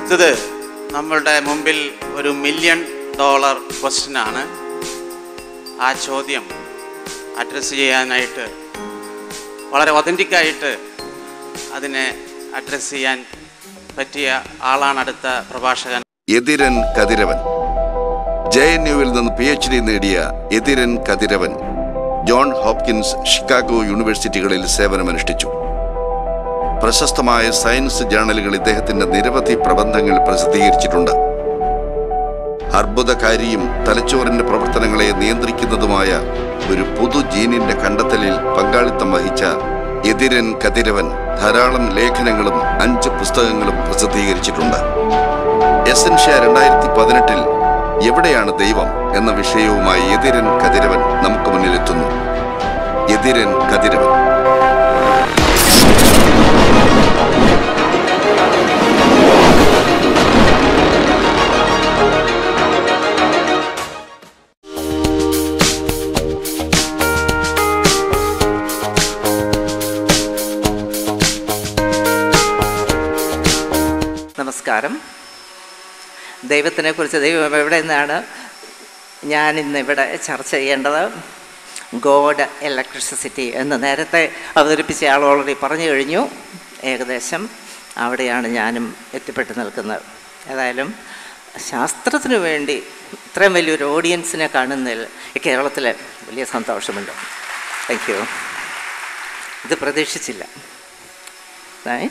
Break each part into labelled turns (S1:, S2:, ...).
S1: അടുത്തത് നമ്മളുടെ മുമ്പിൽ ഒരു മില്യൺ ഡോളർ ക്വസ്റ്റ്യൻ ആണ് ആ ചോദ്യം അഡ്രസ്സ് ചെയ്യാനായിട്ട് വളരെ ഒതൻറ്റിക്കായിട്ട് അതിനെ അഡ്രസ്സ് ചെയ്യാൻ പറ്റിയ ആളാണ് അടുത്ത പ്രഭാഷകൻ
S2: എതിരൻ കതിരവൻ ജെ എൻ യുവിൽ നിന്ന് പി എച്ച് ഡി നേടിയ Ethiran Kathiravan John Hopkins Chicago യൂണിവേഴ്സിറ്റികളിൽ സേവനമനുഷ്ഠിച്ചു പ്രശസ്തമായ സയൻസ് ജേണലുകൾ ഇദ്ദേഹത്തിന്റെ നിരവധി പ്രബന്ധങ്ങൾ പ്രസിദ്ധീകരിച്ചിട്ടുണ്ട് അർബുദകാരിയും തലച്ചോറിന്റെ പ്രവർത്തനങ്ങളെ നിയന്ത്രിക്കുന്നതുമായ ഒരു പുതു ജീനിന്റെ കണ്ടെത്തലിൽ പങ്കാളിത്തം വഹിച്ച എതിരൻ കതിരവൻ ധാരാളം ലേഖനങ്ങളും അഞ്ച് പുസ്തകങ്ങളും പ്രസിദ്ധീകരിച്ചിട്ടുണ്ട് എസൻഷ്യ രണ്ടായിരത്തി പതിനെട്ടിൽ എവിടെയാണ് ദൈവം എന്ന വിഷയവുമായി എതിരൻ കതിരവൻ നമുക്ക് മുന്നിലെത്തുന്നു എതിരൻ കതിരവൻ
S3: നമസ്കാരം ദൈവത്തിനെ കുറിച്ച് ദൈവം എവിടെ നിന്നാണ് ഞാൻ ഇന്ന് ഇവിടെ ചർച്ച ചെയ്യേണ്ടത് ഗോഡ് ഇലക്ട്രിസിറ്റി എന്ന് നേരത്തെ അവതരിപ്പിച്ച ആൾ ഓൾറെഡി പറഞ്ഞു കഴിഞ്ഞു ഏകദേശം അവിടെയാണ് ഞാനും എത്തിപ്പെട്ട് നിൽക്കുന്നത് ഏതായാലും ശാസ്ത്രത്തിനു വേണ്ടി ഇത്രയും വലിയൊരു ഓഡിയൻസിനെ കാണുന്നതിൽ ഈ കേരളത്തിൽ വലിയ സന്തോഷമുണ്ട് താങ്ക് യു ഇത് പ്രതീക്ഷിച്ചില്ല ഏ?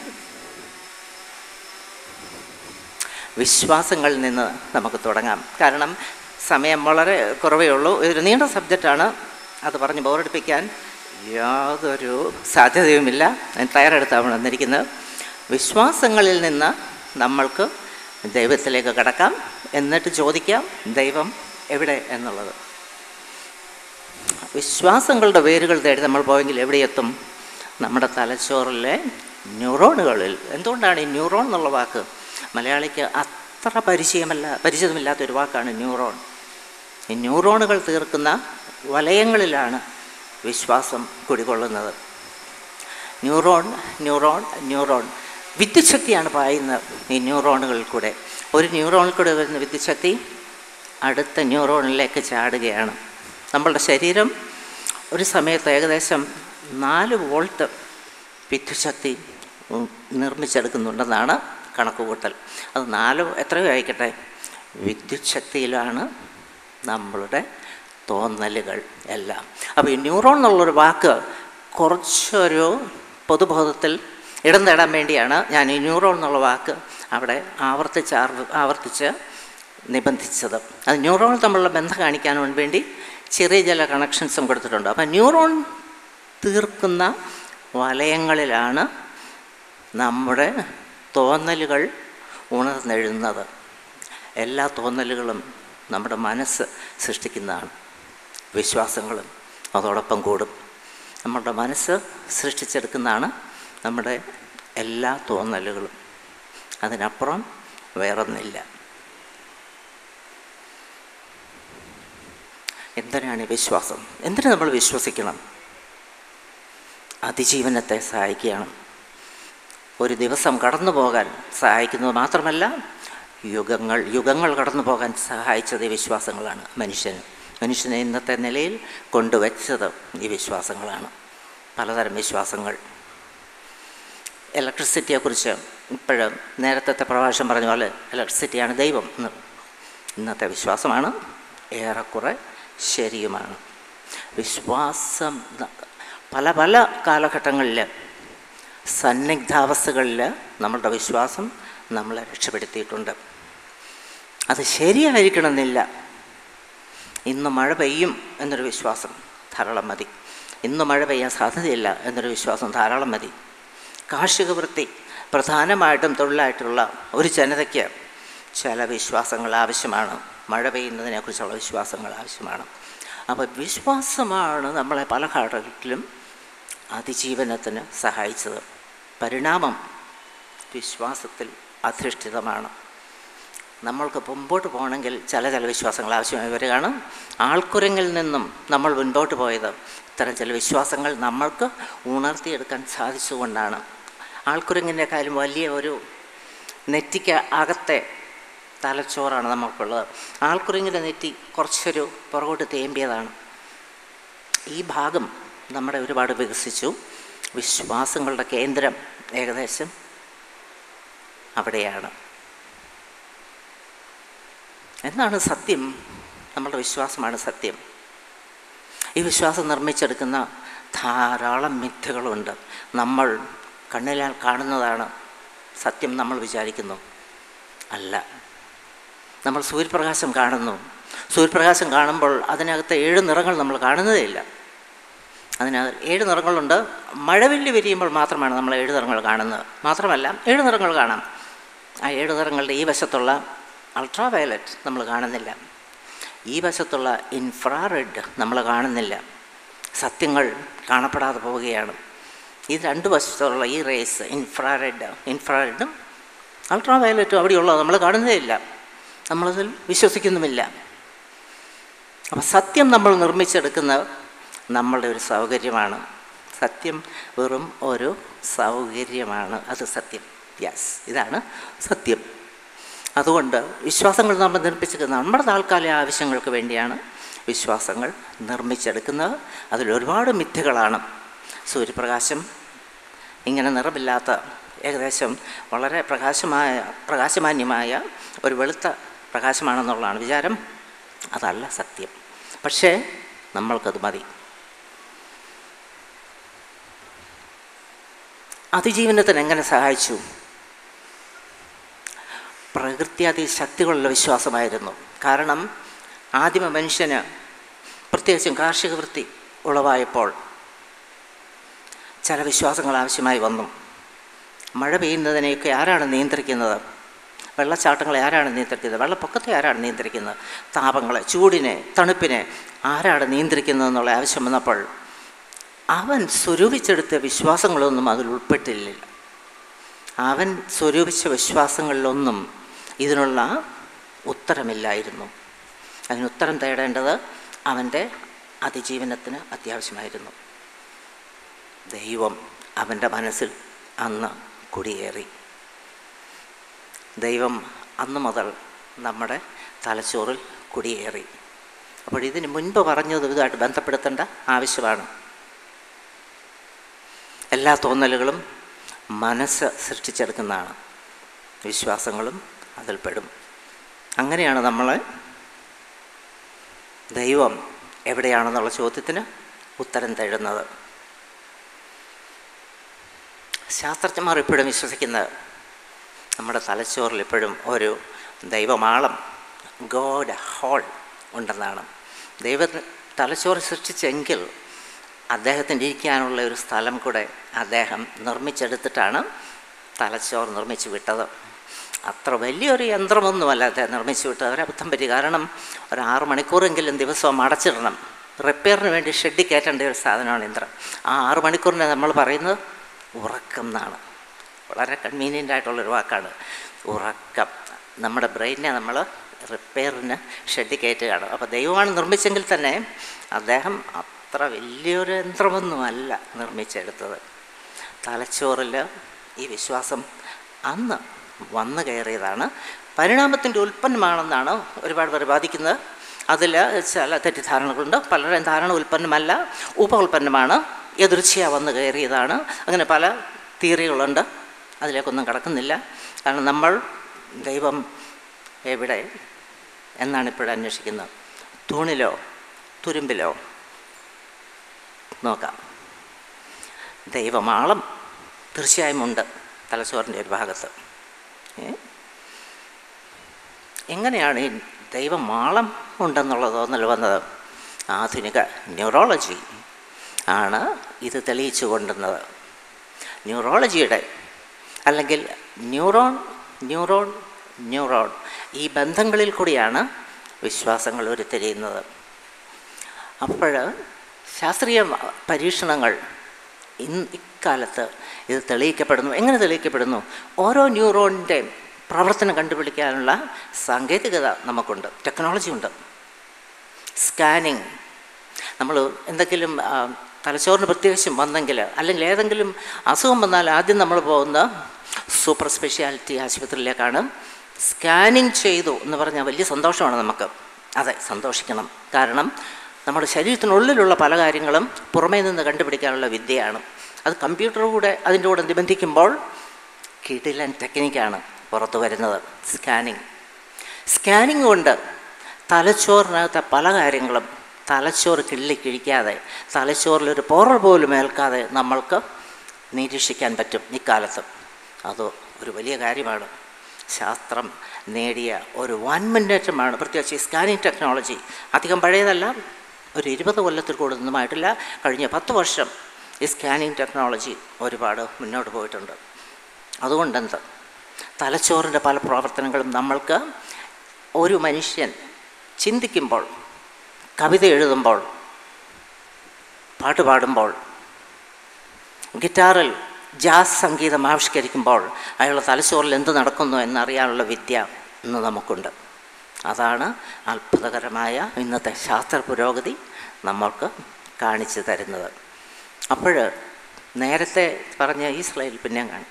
S3: വിശ്വാസങ്ങളിൽ നിന്ന് നമുക്ക് തുടങ്ങാം കാരണം സമയം വളരെ കുറവേ ഉള്ളൂ ഇതൊരു നീണ്ട സബ്ജക്റ്റാണ് അത് പറഞ്ഞ് ബോറടിപ്പിക്കാൻ യാതൊരു സാധ്യതയുമില്ല ഞാൻ തയ്യാറെടുത്താണ് വന്നിരിക്കുന്നത് വിശ്വാസങ്ങളിൽ നിന്ന് നമ്മൾക്ക് ദൈവത്തിലേക്ക് കടക്കാം എന്നിട്ട് ചോദിക്കാം ദൈവം എവിടെ എന്നുള്ളത് വിശ്വാസങ്ങളുടെ വേരുകൾ തേടി നമ്മൾ പോയെങ്കിൽ എവിടെയെത്തും നമ്മുടെ തലച്ചോറിലെ ന്യൂറോണുകളിൽ എന്തുകൊണ്ടാണ് ഈ ന്യൂറോൺ എന്നുള്ള വാക്ക് മലയാളിക്ക് അത്ര പരിചയമല്ല പരിചിതമില്ലാത്ത ഒരു വാക്കാണ് ന്യൂറോൺ ഈ ന്യൂറോണുകൾ തീർക്കുന്ന വലയങ്ങളിലാണ് വിശ്വാസം കുടികൊള്ളുന്നത് ന്യൂറോൺ ന്യൂറോൺ ന്യൂറോൺ വിദ്യുച്ഛക്തിയാണ് പായുന്നത് ഈ ന്യൂറോണുകളിൽ കൂടെ ഒരു ന്യൂറോണിൽ കൂടെ വരുന്ന വിദ്യുച്ഛക്തി അടുത്ത ന്യൂറോണിലേക്ക് ചാടുകയാണ് നമ്മളുടെ ശരീരം ഒരു സമയത്ത് ഏകദേശം നാല് വോൾട്ട് വിദ്യുച്ഛക്തി ഉം, നിർമ്മിച്ചെടുക്കുന്നുണ്ടെന്നാണ് കണക്കുകൂട്ടൽ അത് നാല് എത്രയോ ആയിക്കട്ടെ വിദ്യുച്ഛക്തിയിലാണ് നമ്മളുടെ തോന്നലുകൾ എല്ലാം അപ്പോൾ ഈ ന്യൂറോൺ എന്നുള്ളൊരു വാക്ക് കുറച്ചൊരു പൊതുബോധത്തിൽ ഇടം നേടാൻ വേണ്ടിയാണ് ഞാൻ ഈ ന്യൂറോൺ എന്നുള്ള വാക്ക് അവിടെ ആവർത്തിച്ച് ആർവ- ആവർത്തിച്ച് നിബന്ധിച്ചത് അത് ന്യൂറോൺ തമ്മിലുള്ള ബന്ധം കാണിക്കാൻ വേണ്ടി ചെറിയ ചില കണക്ഷൻസും കൊടുത്തിട്ടുണ്ട് അപ്പം ന്യൂറോൺ തീർക്കുന്ന വലയങ്ങളിലാണ് നമ്മുടെ തോന്നലുകൾ ഉണർന്നെഴുന്നത് എല്ലാ തോന്നലുകളും നമ്മുടെ മനസ്സ് സൃഷ്ടിക്കുന്നതാണ് വിശ്വാസങ്ങളും അതോടൊപ്പം കൂടും നമ്മുടെ മനസ്സ് സൃഷ്ടിച്ചെടുക്കുന്നതാണ് നമ്മുടെ എല്ലാ തോന്നലുകളും അതിനപ്പുറം വേറൊന്നില്ല എന്തിനാണ് ഈ വിശ്വാസം എന്തിനു നമ്മൾ വിശ്വസിക്കണം അതിജീവനത്തെ സഹായിക്കുകയാണ് ഒരു ദിവസം കടന്നു പോകാൻ സഹായിക്കുന്നത് മാത്രമല്ല യുഗങ്ങൾ യുഗങ്ങൾ കടന്നു പോകാൻ സഹായിച്ചത് ഈ വിശ്വാസങ്ങളാണ് മനുഷ്യന് മനുഷ്യനെ ഇന്നത്തെ നിലയിൽ കൊണ്ടുവച്ചത് ഈ വിശ്വാസങ്ങളാണ് പലതരം വിശ്വാസങ്ങൾ ഇലക്ട്രിസിറ്റിയെക്കുറിച്ച് ഇപ്പോഴും നേരത്തെ പ്രഭാഷണം പറഞ്ഞ പോലെ ഇലക്ട്രിസിറ്റിയാണ് ദൈവം എന്ന് ഇന്നത്തെ വിശ്വാസമാണ് ഏറെക്കുറെ ശരിയുമാണ് വിശ്വാസം ന- പല പല കാലഘട്ടങ്ങളിൽ സന്നിഗ്ധാവസ്ഥകളിൽ നമ്മളുടെ വിശ്വാസം നമ്മളെ രക്ഷപ്പെടുത്തിയിട്ടുണ്ട് അത് ശരിയായിരിക്കണമെന്നില്ല ഇന്ന് മഴ പെയ്യും എന്നൊരു വിശ്വാസം ധാരാളം മതി ഇന്ന് മഴ പെയ്യാൻ സാധ്യതയില്ല എന്നൊരു വിശ്വാസം ധാരാളം മതി കാർഷിക വൃത്തി പ്രധാനമായിട്ടും തൊഴിലായിട്ടുള്ള ഒരു ജനതയ്ക്ക് ചില വിശ്വാസങ്ങൾ ആവശ്യമാണ് മഴ പെയ്യുന്നതിനെക്കുറിച്ചുള്ള വിശ്വാസങ്ങൾ ആവശ്യമാണ് അപ്പോൾ വിശ്വാസമാണ് നമ്മളെ പല ഘട്ടത്തിലും അതിജീവനത്തിന് സഹായിച്ചത് പരിണാമം വിശ്വാസത്തിൽ അധിഷ്ഠിതമാണ് നമ്മൾക്ക് മുമ്പോട്ട് പോകണമെങ്കിൽ ചില ചില വിശ്വാസങ്ങൾ ആവശ്യമായി വരികയാണ് ആൾക്കുരങ്ങിൽ നിന്നും നമ്മൾ മുൻപോട്ട് പോയത് ഇത്തരം ചില വിശ്വാസങ്ങൾ നമ്മൾക്ക് ഉണർത്തിയെടുക്കാൻ സാധിച്ചുകൊണ്ടാണ് ആൾക്കുരങ്ങിൻ്റെ കാര്യം വലിയ ഒരു നെറ്റിക്ക് അകത്തെ തലച്ചോറാണ് നമുക്കുള്ളത് ആൾക്കുറിങ്ങിൻ്റെ നെറ്റി കുറച്ചൊരു പുറകോട്ട് തേമ്പിയതാണ് ഈ ഭാഗം നമ്മുടെ ഒരുപാട് വികസിച്ചു വിശ്വാസങ്ങളുടെ കേന്ദ്രം ഏകദേശം അവിടെയാണ് എന്താണ് സത്യം നമ്മളുടെ വിശ്വാസമാണ് സത്യം ഈ വിശ്വാസം നിർമ്മിച്ചെടുക്കുന്ന ധാരാളം മിഥ്യകളുണ്ട് നമ്മൾ കണ്ണിലാൽ കാണുന്നതാണ് സത്യം നമ്മൾ വിചാരിക്കുന്നു അല്ല നമ്മൾ സൂര്യപ്രകാശം കാണുന്നു സൂര്യപ്രകാശം കാണുമ്പോൾ അതിനകത്ത് ഏഴ് നിറങ്ങൾ നമ്മൾ കാണുന്നതേയില്ല അതിനകത്ത് ഏഴ് നിറങ്ങളുണ്ട് മഴവില്ല് വിരിയുമ്പോൾ മാത്രമാണ് നമ്മൾ ഏഴ് നിറങ്ങൾ കാണുന്നത് മാത്രമല്ല ഏഴ് നിറങ്ങൾ കാണാം ആ ഏഴ് നിറങ്ങളുടെ ഈ വശത്തുള്ള അൾട്രാ വയലറ്റ് നമ്മൾ കാണുന്നില്ല ഈ വശത്തുള്ള ഇൻഫ്രാറെഡ് നമ്മൾ കാണുന്നില്ല സത്യങ്ങൾ കാണപ്പെടാതെ പോവുകയാണ് ഈ രണ്ട് വശത്തുള്ള ഈ റേസ് ഇൻഫ്രാറെഡ് ഇൻഫ്രാറെഡും അൾട്രാ വയലറ്റും അവിടെയുള്ളത് നമ്മൾ കാണുന്നതേയില്ല നമ്മളതിൽ വിശ്വസിക്കുന്നുമില്ല അപ്പം സത്യം നമ്മൾ നിർമ്മിച്ചെടുക്കുന്ന നമ്മളുടെ ഒരു സൗകര്യമാണ് സത്യം വെറും ഒരു സൗകര്യമാണ് അത് സത്യം യെസ് ഇതാണ് സത്യം അതുകൊണ്ട് വിശ്വാസങ്ങൾ നമ്മൾ നിർമ്മിച്ചെടുക്കുന്ന നമ്മുടെ താൽക്കാലിക ആവശ്യങ്ങൾക്ക് വേണ്ടിയാണ് വിശ്വാസങ്ങൾ നിർമ്മിച്ചെടുക്കുന്നത് അതിൽ ഒരുപാട് മിഥ്യകളാണ് സൂര്യപ്രകാശം ഇങ്ങനെ നിറമില്ലാത്ത ഏകദേശം വളരെ പ്രകാശമായ പ്രകാശമാന്യമായ ഒരു വെളുത്ത പ്രകാശമാണെന്നുള്ളതാണ് വിചാരം അതല്ല സത്യം പക്ഷേ നമ്മൾക്കത് മതി അതിജീവനത്തിന് എങ്ങനെ സഹായിച്ചു പ്രകൃതി അതിശക്തികളുള്ള വിശ്വാസമായിരുന്നു കാരണം ആദിമ മനുഷ്യന് പ്രത്യേകിച്ചും കാർഷിക വൃത്തി ഉളവായപ്പോൾ ചില വിശ്വാസങ്ങൾ ആവശ്യമായി വന്നു മഴ പെയ്യുന്നതിനെയൊക്കെ ആരാണ് നിയന്ത്രിക്കുന്നത് വെള്ളച്ചാട്ടങ്ങളെ ആരാണ് നിയന്ത്രിക്കുന്നത് വെള്ളപ്പൊക്കത്തെ ആരാണ് നിയന്ത്രിക്കുന്നത് താപങ്ങളെ ചൂടിനെ തണുപ്പിനെ ആരാണ് നിയന്ത്രിക്കുന്നത് എന്നുള്ള ആവശ്യം വന്നപ്പോൾ അവൻ സ്വരൂപിച്ചെടുത്ത വിശ്വാസങ്ങളൊന്നും അതിൽ ഉൾപ്പെട്ടില്ല അവൻ സ്വരൂപിച്ച വിശ്വാസങ്ങളിലൊന്നും ഇതിനുള്ള ഉത്തരമില്ലായിരുന്നു അതിന് ഉത്തരം തേടേണ്ടത് അവൻ്റെ അതിജീവനത്തിന് അത്യാവശ്യമായിരുന്നു ദൈവം അവൻ്റെ മനസ്സിൽ അന്ന് കുടിയേറി ദൈവം അന്ന് മുതൽ നമ്മുടെ തലച്ചോറിൽ കുടിയേറി അപ്പോൾ ഇതിന് മുൻപ് പറഞ്ഞത് ഇതുമായിട്ട് ബന്ധപ്പെടുത്തേണ്ട ആവശ്യമാണ് എല്ലാ തോന്നലുകളും മനസ്സ് സൃഷ്ടിച്ചെടുക്കുന്നതാണ് വിശ്വാസങ്ങളും അതിൽപ്പെടും അങ്ങനെയാണ് നമ്മൾ ദൈവം എവിടെയാണെന്നുള്ള ചോദ്യത്തിന് ഉത്തരം തേടുന്നത് ശാസ്ത്രജ്ഞന്മാർ ഇപ്പോഴും വിശ്വസിക്കുന്നത് നമ്മുടെ തലച്ചോറിൽ ഇപ്പോഴും ഒരു ദൈവമാളം ഗോഡ് ഹോൾ ഉണ്ടെന്നാണ് ദൈവ തലച്ചോറ് സൃഷ്ടിച്ചെങ്കിൽ അദ്ദേഹത്തിൻ്റെ ഇരിക്കാനുള്ള ഒരു സ്ഥലം കൂടെ അദ്ദേഹം നിർമ്മിച്ചെടുത്തിട്ടാണ് തലച്ചോറ് നിർമ്മിച്ചു വിട്ടത് അത്ര വലിയൊരു യന്ത്രമൊന്നുമല്ല അദ്ദേഹം നിർമ്മിച്ചു വിട്ടത് അവരബദ്ധം പറ്റി കാരണം ഒരു ആറ് മണിക്കൂറെങ്കിലും ദിവസവും അടച്ചിടണം റിപ്പയറിന് വേണ്ടി ഷെഡിൽ കയറ്റേണ്ട ഒരു സാധനമാണ് യന്ത്രം ആ ആറ് മണിക്കൂറിനെ നമ്മൾ പറയുന്നത് ഉറക്കം എന്നാണ് വളരെ കൺവീനിയൻ്റ് ആയിട്ടുള്ളൊരു വാക്കാണ് ഉറക്കം നമ്മുടെ ബ്രെയിനെ നമ്മൾ റിപ്പയറിന് ഷെഡിൽ കയറ്റുകയാണ് അപ്പോൾ ദൈവമാണ് നിർമ്മിച്ചെങ്കിൽ തന്നെ അദ്ദേഹം അത്ര വലിയൊരു യന്ത്രമൊന്നുമല്ല നിർമ്മിച്ചെടുത്തത് തലച്ചോറിൽ ഈ വിശ്വാസം അന്ന് വന്നു കയറിയതാണ് പരിണാമത്തിൻ്റെ ഉൽപ്പന്നമാണെന്നാണ് ഒരുപാട് പേർ വാദിക്കുന്നത് അതിൽ ചില തെറ്റിദ്ധാരണകളുണ്ട് പലരുടെയും ധാരണ ഉൽപ്പന്നമല്ല ഉപ ഉൽപ്പന്നമാണ് എതിർച്ചയ വന്നു കയറിയതാണ് അങ്ങനെ പല തിയറികളുണ്ട് അതിലേക്കൊന്നും കടക്കുന്നില്ല കാരണം നമ്മൾ ദൈവം എവിടെ എന്നാണ് ഇപ്പോഴും അന്വേഷിക്കുന്നത് തൂണിലോ തുരുമ്പിലോ നോക്കാം ദൈവമാളം തീർച്ചയായും ഉണ്ട് തലച്ചോറിൻ്റെ ഒരു ഭാഗത്ത് ഏ? എങ്ങനെയാണ് ഈ ദൈവമാളം ഉണ്ടെന്നുള്ള തോന്നൽ വന്നത് ആധുനിക ന്യൂറോളജി ആണ് ഇത് തെളിയിച്ചു കൊണ്ടുവന്നത് ന്യൂറോളജിയുടെ അല്ലെങ്കിൽ ന്യൂറോൺ ന്യൂറോൺ ന്യൂറോൺ ഈ ബന്ധങ്ങളിൽ കൂടിയാണ് വിശ്വാസങ്ങൾ ഉരുത്തിരിയുന്നത് അപ്പോൾ ശാസ്ത്രീയ പരീക്ഷണങ്ങൾ ഇന്ന് ഇക്കാലത്ത് ഇത് തെളിയിക്കപ്പെടുന്നു എങ്ങനെ തെളിയിക്കപ്പെടുന്നു ഓരോ ന്യൂറോണിൻ്റെയും പ്രവർത്തനം കണ്ടുപിടിക്കാനുള്ള സാങ്കേതികത നമുക്കുണ്ട് ടെക്നോളജി ഉണ്ട് സ്കാനിങ് നമ്മൾ എന്തെങ്കിലും ആ, തലച്ചോറിന് പ്രത്യേകിച്ചും വന്നെങ്കിൽ അല്ലെങ്കിൽ ഏതെങ്കിലും അസുഖം വന്നാൽ ആദ്യം നമ്മൾ പോകുന്ന സൂപ്പർ സ്പെഷ്യാലിറ്റി ആശുപത്രിയിലേക്കാണ് സ്കാനിങ് ചെയ്തു എന്ന് പറഞ്ഞാൽ വലിയ സന്തോഷമാണ് നമുക്ക് അതെ സന്തോഷിക്കണം കാരണം നമ്മുടെ ശരീരത്തിനുള്ളിലുള്ള പല കാര്യങ്ങളും പുറമേ നിന്ന് കണ്ടുപിടിക്കാനുള്ള വിദ്യയാണ് അത് കമ്പ്യൂട്ടർ കൂടെ അതിൻ്റെ കൂടെ നിബന്ധിക്കുമ്പോൾ കിടിലൻ ടെക്നിക്കാണ് പുറത്തു വരുന്നത് സ്കാനിങ് സ്കാനിങ് കൊണ്ട് തലച്ചോറിനകത്തെ പല കാര്യങ്ങളും തലച്ചോറ് കിള്ളി കിഴിക്കാതെ തലച്ചോറിലൊരു പോറൽ പോലും ഏൽക്കാതെ നമ്മൾക്ക് നിരീക്ഷിക്കാൻ പറ്റും ഇക്കാലത്ത് അത് ഒരു വലിയ കാര്യമാണ് ശാസ്ത്രം നേടിയ ഒരു വൻ മുന്നേറ്റമാണ് പ്രത്യേകിച്ച് ഈ സ്കാനിങ് ടെക്നോളജി അധികം പഴയതല്ല ഒരു ഇരുപത് കൊല്ലത്തിൽ കൂടുതലൊന്നുമായിട്ടില്ല കഴിഞ്ഞ പത്ത് വർഷം ഈ സ്കാനിങ് ടെക്നോളജി ഒരുപാട് മുന്നോട്ട് പോയിട്ടുണ്ട് അതുകൊണ്ടെന്ത് തലച്ചോറിൻ്റെ പല പ്രവർത്തനങ്ങളും നമ്മൾക്ക് ഒരു മനുഷ്യൻ ചിന്തിക്കുമ്പോൾ കവിത എഴുതുമ്പോൾ പാട്ട് പാടുമ്പോൾ ഗിറ്റാറിൽ ജാസ് സംഗീതം ആവിഷ്കരിക്കുമ്പോൾ അയാളുടെ തലച്ചോറിൽ എന്ത് നടക്കുന്നു എന്നറിയാനുള്ള വിദ്യ ഇന്ന് നമുക്കുണ്ട് അതാണ് അത്ഭുതകരമായ ഇന്നത്തെ ശാസ്ത്ര പുരോഗതി നമ്മൾക്ക് കാണിച്ചു തരുന്നത് അപ്പോൾ നേരത്തെ പറഞ്ഞ ഈ സ്ലൈഡിൽ പിന്നെ കാണും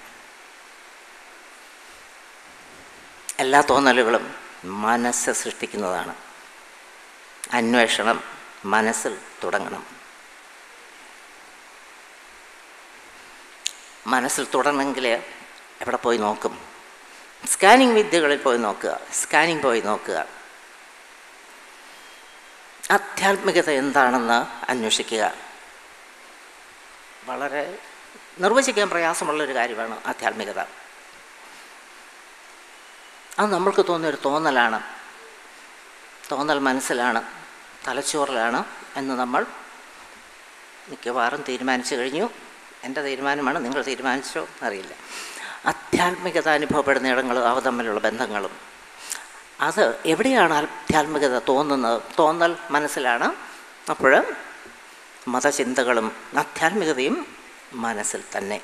S3: എല്ലാ തോന്നലുകളും മനസ്സ് സൃഷ്ടിക്കുന്നതാണ് അന്വേഷണം മനസ്സിൽ തുടങ്ങണം മനസ്സിൽ തുടരണമെങ്കിൽ എവിടെ പോയി നോക്കും സ്കാനിങ് വിദ്യകളിൽ പോയി നോക്കുക സ്കാനിങ് പോയി നോക്കുക ആധ്യാത്മികത എന്താണെന്ന് അന്വേഷിക്കുക വളരെ നിർവചിക്കാൻ പ്രയാസമുള്ളൊരു കാര്യമാണ് ആധ്യാത്മികത അത് നമ്മൾക്ക് തോന്നിയൊരു തോന്നലാണ് തോന്നൽ മനസ്സിലാണ് തലച്ചോറിലാണ് എന്ന് നമ്മൾ മിക്കവാറും തീരുമാനിച്ചു കഴിഞ്ഞു എൻ്റെ തീരുമാനമാണ് നിങ്ങൾ തീരുമാനിച്ചോ അറിയില്ല ആധ്യാത്മികത അനുഭവപ്പെടുന്ന ഇടങ്ങളും അവ തമ്മിലുള്ള ബന്ധങ്ങളും അത് എവിടെയാണ് ആധ്യാത്മികത തോന്നുന്നത് തോന്നൽ മനസ്സിലാണ് അപ്പോൾ മതചിന്തകളും ആധ്യാത്മികതയും മനസ്സിൽ തന്നെ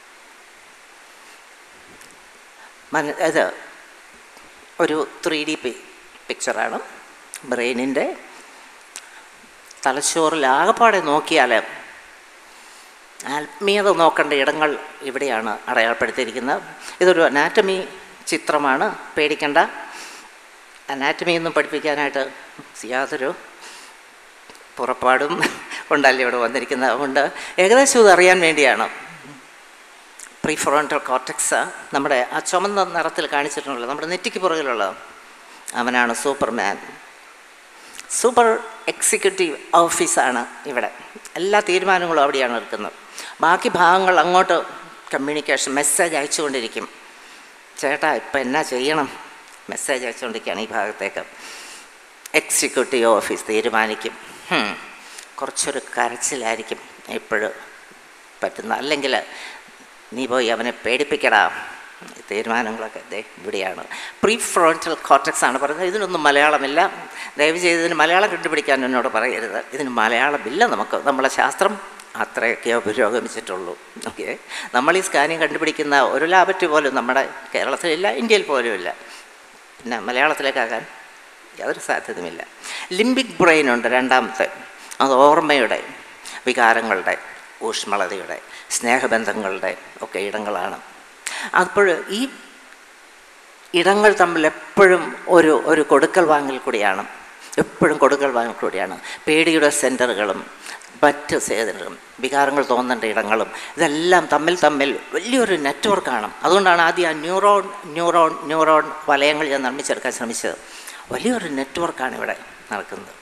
S3: മന ഇത് ഒരു ത്രീ ഡി പി പിക്ചറാണ് ബ്രെയിനിൻ്റെ തലച്ചോറിൽ ആകപ്പാടെ നോക്കിയാൽ ആത്മീയത നോക്കേണ്ട ഇടങ്ങൾ ഇവിടെയാണ് അടയാളപ്പെടുത്തിയിരിക്കുന്നത് ഇതൊരു അനാറ്റമി ചിത്രമാണ് പേടിക്കേണ്ട അനാറ്റമി ഒന്നും പഠിപ്പിക്കാനായിട്ട് യാതൊരു പുറപ്പാടും കൊണ്ടല്ല ഇവിടെ വന്നിരിക്കുന്നത് അതുകൊണ്ട് ഏകദേശം ഇത് അറിയാൻ വേണ്ടിയാണ് പ്രീഫ്രോണ്ടൽ കോർട്ടക്സ് നമ്മുടെ ആ ചുമന്ന നിറത്തിൽ കാണിച്ചിട്ടുള്ളത് നമ്മുടെ നെറ്റിക്ക് പുറകിലുള്ളത് അവനാണ് സൂപ്പർമാൻ സൂപ്പർ എക്സിക്യൂട്ടീവ് ഓഫീസാണ് ഇവിടെ എല്ലാ തീരുമാനങ്ങളും അവിടെയാണ് എടുക്കുന്നത് ബാക്കി ഭാഗങ്ങൾ അങ്ങോട്ട് കമ്മ്യൂണിക്കേഷൻ മെസ്സേജ് അയച്ചുകൊണ്ടിരിക്കും ചേട്ടാ ഇപ്പം എന്നാ ചെയ്യണം മെസ്സേജ് അയച്ചുകൊണ്ടിരിക്കുകയാണ് ഈ ഭാഗത്തേക്ക് എക്സിക്യൂട്ടീവ് ഓഫീസ് തീരുമാനിക്കും ഹും, കുറച്ചൊരു കരച്ചിലായിരിക്കും ഇപ്പോഴും പറ്റുന്ന അല്ലെങ്കിൽ നീ പോയി അവനെ പേടിപ്പിക്കടാ ഈ തീരുമാനങ്ങളൊക്കെ ദേ ഇവിടെയാണ് പ്രീ ഫ്രോണ്ടൽ കോർട്ടക്സ് ആണ് പറയുന്നത് ഇതിനൊന്നും മലയാളമില്ല ദയവ് ചെയ്ത് ഇതിന് മലയാളം കണ്ടുപിടിക്കാൻ എന്നോട് പറയരുത് ഇതിന് മലയാളമില്ല നമുക്ക് നമ്മളെ ശാസ്ത്രം അത്രയൊക്കെയോ പുരോഗമിച്ചിട്ടുള്ളൂ ഓക്കെ നമ്മൾ ഈ സ്കാനിങ് കണ്ടുപിടിക്കുന്ന ഒരു ലാബറ്റ് പോലും നമ്മുടെ കേരളത്തിലില്ല ഇന്ത്യയിൽ പോലും ഇല്ല പിന്നെ മലയാളത്തിലേക്കാകാൻ യാതൊരു സാധ്യതയുമില്ല ലിംബിക് ബ്രെയിൻ ഉണ്ട് രണ്ടാമത്തെ അത് ഓർമ്മയുടെ വികാരങ്ങളുടെ ഊഷ്മളതയുടെ സ്നേഹബന്ധങ്ങളുടെ ഒക്കെ ഇടങ്ങളാണ് അപ്പോൾ ഈ ഇടങ്ങൾ തമ്മിൽ എപ്പോഴും ഒരു ഒരു കൊടുക്കൽ വാങ്ങൽ കൂടിയാണ് എപ്പോഴും കൊടുക്കൽ വാങ്ങൽ കൂടിയാണ് പേടിയുടെ സെൻറ്ററുകളും മറ്റ് സേതനകളും വികാരങ്ങൾ തോന്നേണ്ട ഇടങ്ങളും ഇതെല്ലാം തമ്മിൽ തമ്മിൽ വലിയൊരു നെറ്റ്വർക്കാണ് അതുകൊണ്ടാണ് ആദ്യം ആ ന്യൂറോൺ ന്യൂറോൺ ന്യൂറോൺ വലയങ്ങൾ ഞാൻ നിർമ്മിച്ചെടുക്കാൻ ശ്രമിച്ചത് വലിയൊരു നെറ്റ്വർക്കാണ് ഇവിടെ നടക്കുന്നത്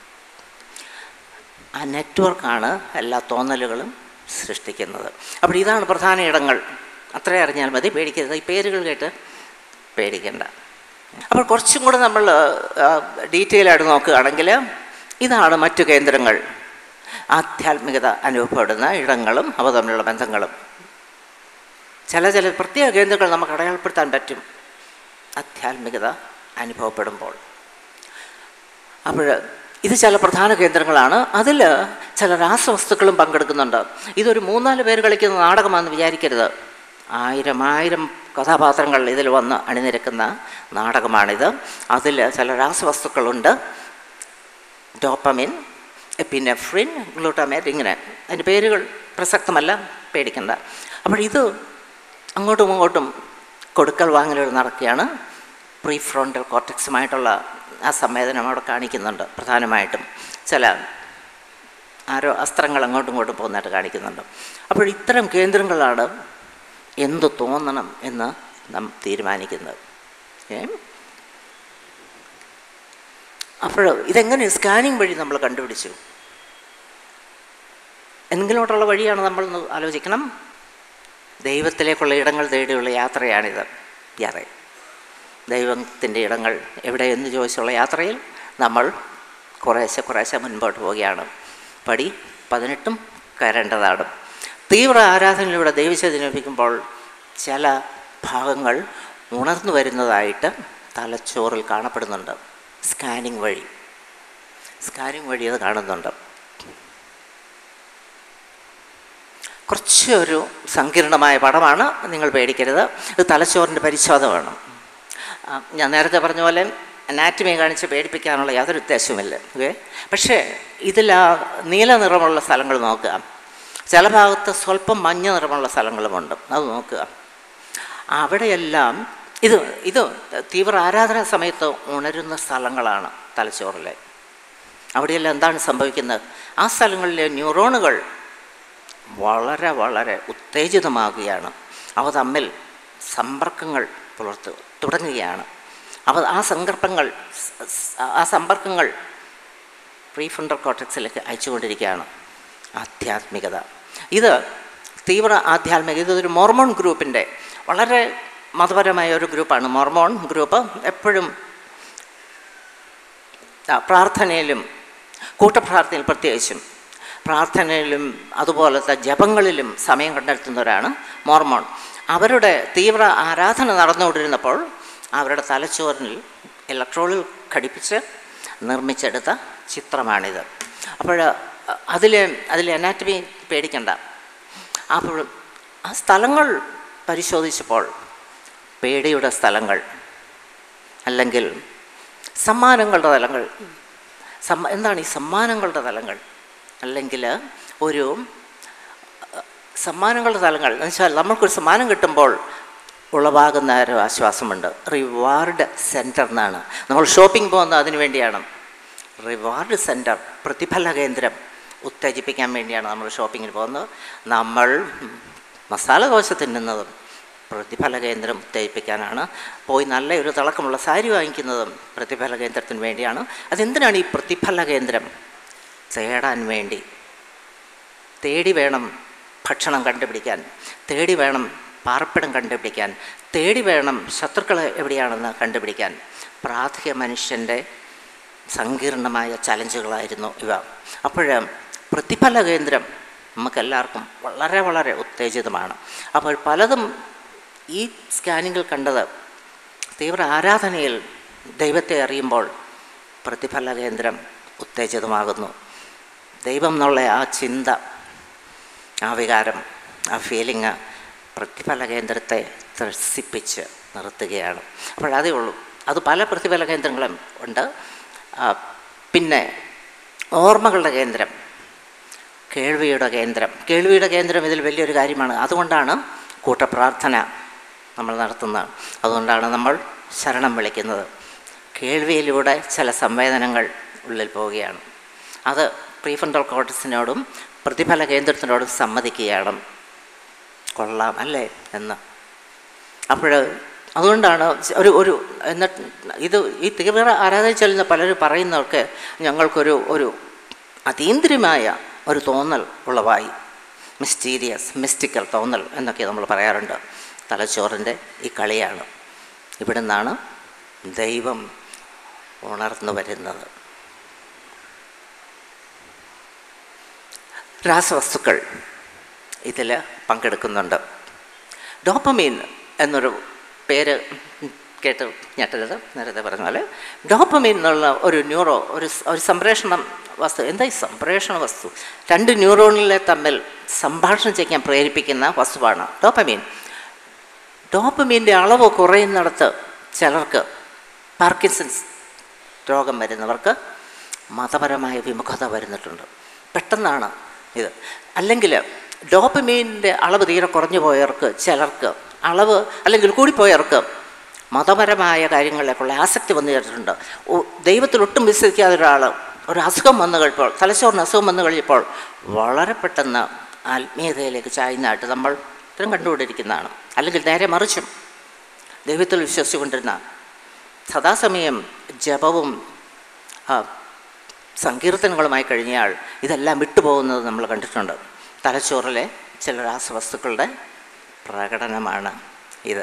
S3: ആ നെറ്റ്വർക്കാണ് എല്ലാ തോന്നലുകളും സൃഷ്ടിക്കുന്നത് അപ്പോൾ ഇതാണ് പ്രധാന ഇടങ്ങൾ അത്രേ അറിഞ്ഞാൽ മതി പേടിക്കരുത് ഈ പേരുകൾ കേട്ട് പേടിക്കണ്ട അപ്പോൾ കുറച്ചും കൂടെ നമ്മൾ ഡീറ്റെയിൽ ആയിട്ട് നോക്കുകയാണെങ്കിൽ ഇതാണ് മറ്റു കേന്ദ്രങ്ങൾ ആധ്യാത്മികത അനുഭവപ്പെടുന്ന ഇടങ്ങളും അവ തമ്മിലുള്ള ബന്ധങ്ങളും ചില ചില പ്രത്യേക കേന്ദ്രങ്ങൾ നമുക്ക് അടയാളപ്പെടുത്താൻ പറ്റും ആധ്യാത്മികത അനുഭവപ്പെടുമ്പോൾ അപ്പോൾ ഇത് ചില പ്രധാന കേന്ദ്രങ്ങളാണ് അതിൽ ചില രാസവസ്തുക്കളും പങ്കെടുക്കുന്നുണ്ട് ഇതൊരു മൂന്നാല് പേര് കളിക്കുന്ന നാടകമാണെന്ന് വിചാരിക്കരുത് ആയിരം ആയിരം കഥാപാത്രങ്ങൾ ഇതിൽ വന്ന് അണിനിരക്കുന്ന നാടകമാണിത് അതിൽ ചില രാസവസ്തുക്കളുണ്ട് ഡോപ്പമിൻ എപ്പിനെഫ്രിൻ ഗ്ലൂട്ടാമേറ്റ് ഇങ്ങനെ അതിൻ്റെ പേരുകൾ പ്രസക്തമല്ല പേടിക്കണ്ട അപ്പോൾ ഇത് അങ്ങോട്ടും ഇങ്ങോട്ടും കൊടുക്കൽ വാങ്ങലുകൾ നടക്കുകയാണ് പ്രീ ഫ്രോണ്ടൽ കോർട്ടക്സുമായിട്ടുള്ള ആ സംവേദനം അവിടെ കാണിക്കുന്നുണ്ട് പ്രധാനമായിട്ടും ചില ആരോ അസ്ത്രങ്ങൾ അങ്ങോട്ടും ഇങ്ങോട്ടും പോകുന്നതായിട്ട് കാണിക്കുന്നുണ്ട് അപ്പോൾ ഇത്തരം കേന്ദ്രങ്ങളാണ് എന്ത് തോന്നണം എന്ന് നാം തീരുമാനിക്കുന്നത് ഏ അപ്പോൾ ഇതെങ്ങനെ സ്കാനിങ് വഴി നമ്മൾ കണ്ടുപിടിച്ചു എന്തെങ്കിലോട്ടുള്ള വഴിയാണ് നമ്മൾ ഒന്ന് ആലോചിക്കണം ദൈവത്തിലേക്കുള്ള ഇടങ്ങൾ തേടിയുള്ള യാത്രയാണിത് യാത്ര ദൈവത്തിൻ്റെ ഇടങ്ങൾ എവിടെ എന്ന് ചോദിച്ചുള്ള യാത്രയിൽ നമ്മൾ കുറേശ്ശെ കുറേശ്ശെ മുൻപോട്ട് പോവുകയാണ് പടി പതിനെട്ടും കയറേണ്ടതാണ് തീവ്ര ആരാധനയിലൂടെ ദൈവചേതന ലഭിക്കുമ്പോൾ ചില ഭാഗങ്ങൾ ഉണർന്നു വരുന്നതായിട്ട് തലച്ചോറിൽ കാണപ്പെടുന്നുണ്ട് സ്കാനിങ് വഴി സ്കാനിങ് വഴി അത് കാണുന്നുണ്ട് കുറച്ച് ഒരു സങ്കീർണമായ പടമാണ് നിങ്ങൾ പേടിക്കരുത് ഇത് തലച്ചോറിൻ്റെ പരിശോധനമാണ് ആ, ഞാൻ നേരത്തെ പറഞ്ഞ പോലെ അനാറ്റമി കാണിച്ച് പേടിപ്പിക്കാനുള്ള യാതൊരു ഉദ്ദേശവുമില്ല ഓക്കെ പക്ഷേ ഇതിൽ ആ നീല നിറമുള്ള സ്ഥലങ്ങൾ നോക്കുക ചില ഭാഗത്ത് സ്വല്പം മഞ്ഞ നിറമുള്ള സ്ഥലങ്ങളുമുണ്ട് അത് നോക്കുക അവിടെയെല്ലാം ഇത് ഇത് തീവ്ര ആരാധന സമയത്ത് ഉണരുന്ന സ്ഥലങ്ങളാണ് തലച്ചോറിലെ അവിടെയെല്ലാം എന്താണ് സംഭവിക്കുന്നത് ആ സ്ഥലങ്ങളിലെ ന്യൂറോണുകൾ വളരെ വളരെ ഉത്തേജിതമാകുകയാണ് അവ തമ്മിൽ സമ്പർക്കങ്ങൾ പുലർത്തു തുടങ്ങുകയാണ് അവ ആ സങ്കല്പങ്ങൾ സ- സ- ആ സമ്പർക്കങ്ങൾ പ്രീഫണ്ടർ കോട്ടക്സിലേക്ക് അയച്ചുകൊണ്ടിരിക്കുകയാണ് ആധ്യാത്മികത ഇത് തീവ്ര ആധ്യാത്മിക ഇതൊരു മോർമോൺ ഗ്രൂപ്പിൻ്റെ വളരെ മതപരമായ ഒരു ഗ്രൂപ്പാണ് മോർമോൺ ഗ്രൂപ്പ് എപ്പോഴും ആ, പ്രാർത്ഥനയിലും കൂട്ടപ്രാർത്ഥനയിൽ പ്രത്യേകിച്ചും പ്രാർത്ഥനയിലും അതുപോലത്തെ ജപങ്ങളിലും സമയം കണ്ടെത്തുന്നവരാണ് മോർമോൺ അവരുടെ തീവ്ര ആരാധന നടന്നുകൊണ്ടിരുന്നപ്പോൾ അവരുടെ തലച്ചോറിൽ ഇലക്ട്രോണിൽ ഘടിപ്പിച്ച് നിർമ്മിച്ചെടുത്ത ചിത്രമാണിത് അപ്പോൾ അതിൽ അതിൽ അനാറ്റമി പേടിക്കണ്ട അപ്പോൾ ആ സ്ഥലങ്ങൾ പരിശോധിച്ചപ്പോൾ പേടിയുടെ സ്ഥലങ്ങൾ അല്ലെങ്കിൽ സമ്മാനങ്ങളുടെ തലങ്ങൾ സമ്മ എന്താണ് ഈ സമ്മാനങ്ങളുടെ തലങ്ങൾ അല്ലെങ്കിൽ ഒരു അഹ്, സമ്മാനങ്ങളുടെ തലങ്ങൾ എന്ന് വെച്ചാൽ നമ്മൾക്കൊരു സമ്മാനം കിട്ടുമ്പോൾ ഉളവാകുന്ന ഒരു ആശ്വാസമുണ്ട് റിവാർഡ് സെൻറ്റർ എന്നാണ് നമ്മൾ ഷോപ്പിംഗ് പോകുന്നത് അതിനു വേണ്ടിയാണ് റിവാർഡ് സെൻറ്റർ പ്രതിഫല കേന്ദ്രം ഉത്തേജിപ്പിക്കാൻ വേണ്ടിയാണ് നമ്മൾ ഷോപ്പിങ്ങിന് പോകുന്നത് നമ്മൾ മസാല ദോശ തിന്നുന്നതും പ്രതിഫല കേന്ദ്രം ഉത്തേജിപ്പിക്കാനാണ് പോയി നല്ല ഒരു തിളക്കമുള്ള സാരി വാങ്ങിക്കുന്നതും പ്രതിഫല കേന്ദ്രത്തിന് വേണ്ടിയാണ് അതെന്തിനാണ് ഈ പ്രതിഫല കേന്ദ്രം തേടാൻ വേണ്ടി തേടി വേണം ഭക്ഷണം കണ്ടുപിടിക്കാൻ തേടി വേണം പാർപ്പിടം കണ്ടുപിടിക്കാൻ തേടി വേണം ശത്രുക്കൾ എവിടെയാണെന്ന് കണ്ടുപിടിക്കാൻ പ്രാഥമിക മനുഷ്യൻ്റെ സങ്കീർണമായ ചലഞ്ചുകളായിരുന്നു ഇവ അപ്പോൾ പ്രതിഫല കേന്ദ്രം നമുക്കെല്ലാവർക്കും വളരെ വളരെ ഉത്തേജിതമാണ് അപ്പോൾ പലതും ഈ സ്കാനിങ്ങിൽ കണ്ടത് തീവ്ര ആരാധനയിൽ ദൈവത്തെ അറിയുമ്പോൾ പ്രതിഫല കേന്ദ്രം ഉത്തേജിതമാകുന്നു ദൈവം എന്നുള്ള ആ ചിന്ത ആ വികാരം ആ ഫീലിങ് പ്രതിഫല കേന്ദ്രത്തെ ത്രസിപ്പിച്ച് നിർത്തുകയാണ് അപ്പോൾ അതേ ഉള്ളൂ അത് പല പ്രതിഫല കേന്ദ്രങ്ങളും ഉണ്ട് ആ, പിന്നെ ഓർമ്മകളുടെ കേന്ദ്രം കേൾവിയുടെ കേന്ദ്രം കേൾവിയുടെ കേന്ദ്രം ഇതിൽ വലിയൊരു കാര്യമാണ് അതുകൊണ്ടാണ് കൂട്ടപ്രാർത്ഥന നമ്മൾ നടത്തുന്നത് അതുകൊണ്ടാണ് നമ്മൾ ശരണം വിളിക്കുന്നത് കേൾവിയിലൂടെ ചില സംവേദനങ്ങൾ ഉള്ളിൽ പോവുകയാണ് അത് പ്രീഫണ്ടൽ കോട്ടസിനോടും പ്രതിഫല കേന്ദ്രത്തിനോടും സമ്മതിക്കുകയാണ് കൊള്ളാം അല്ലേ എന്ന് അപ്പോൾ അതുകൊണ്ടാണ് ഒരു ഒരു എന്നിട്ട് ഇത് ഈ തീവ്ര ആരാധന ചെല്ലുന്ന പലരും പറയുന്നവർക്ക് ഞങ്ങൾക്കൊരു ഒരു അതീന്ദ്രിയമായ ഒരു തോന്നൽ ഉളവായി മിസ്റ്റീരിയസ് മിസ്റ്റിക്കൽ തോന്നൽ എന്നൊക്കെ നമ്മൾ പറയാറുണ്ട് തലച്ചോറിൻ്റെ ഈ കളിയാണ് ഇവിടെ നിന്നാണ് ദൈവം ഉണർന്നു വരുന്നത് രാസവസ്തുക്കൾ ഇതിൽ പങ്കെടുക്കുന്നുണ്ട് ഡോപ്പമീൻ എന്നൊരു പേര് കേട്ട് ഞെട്ടരുത് നേരത്തെ പറഞ്ഞ പോലെ ഡോപ്പമീൻ എന്നുള്ള ഒരു ന്യൂറോ ഒരു സ്- ഒരു സംപ്രേഷണം വസ്തു എന്താ ഈ സംപ്രേഷണ വസ്തു രണ്ട് ന്യൂറോണിലെ തമ്മിൽ സംഭാഷണം ചെയ്യാൻ പ്രേരിപ്പിക്കുന്ന വസ്തുവാണ് ഡോപ്പമീൻ ഡോപ്പമീൻ്റെ അളവ് കുറയുന്നിടത്ത് ചിലർക്ക് പാർക്കിൻസൺസ് രോഗം വരുന്നവർക്ക് മതപരമായ വിമുഖത വരുന്നിട്ടുണ്ട് പെട്ടെന്നാണ് ഇത് അല്ലെങ്കിൽ ഡോപ്പമീൻ്റെ അളവ് തീരെ കുറഞ്ഞു പോയവർക്ക് ചിലർക്ക് അളവ് അല്ലെങ്കിൽ കൂടിപ്പോയവർക്ക് മതപരമായ കാര്യങ്ങളിലേക്കുള്ള ആസക്തി വന്നു ചേർത്തിട്ടുണ്ട് ഓ, ദൈവത്തിൽ ഒട്ടും വിശ്വസിക്കാത്ത ഒരാൾ ഒരു അസുഖം വന്നു കഴിയുമ്പോൾ തലച്ചോറിന് അസുഖം വന്നു കഴിയുമ്പോൾ വളരെ പെട്ടെന്ന് ആത്മീയതയിലേക്ക് ചായുന്നതായിട്ട് നമ്മൾ ഇത്തരം കണ്ടുകൊണ്ടിരിക്കുന്നതാണ് അല്ലെങ്കിൽ നേരെ മറിച്ചും ദൈവത്തിൽ വിശ്വസിച്ചുകൊണ്ടിരുന്ന സദാസമയം ജപവും ആ, സങ്കീർത്തനങ്ങളുമായി കഴിഞ്ഞയാൾ ഇതെല്ലാം വിട്ടുപോകുന്നത് നമ്മൾ കണ്ടിട്ടുണ്ട് തലച്ചോറിലെ ചില രാസവസ്തുക്കളുടെ പ്രകടനമാണ് ഇത്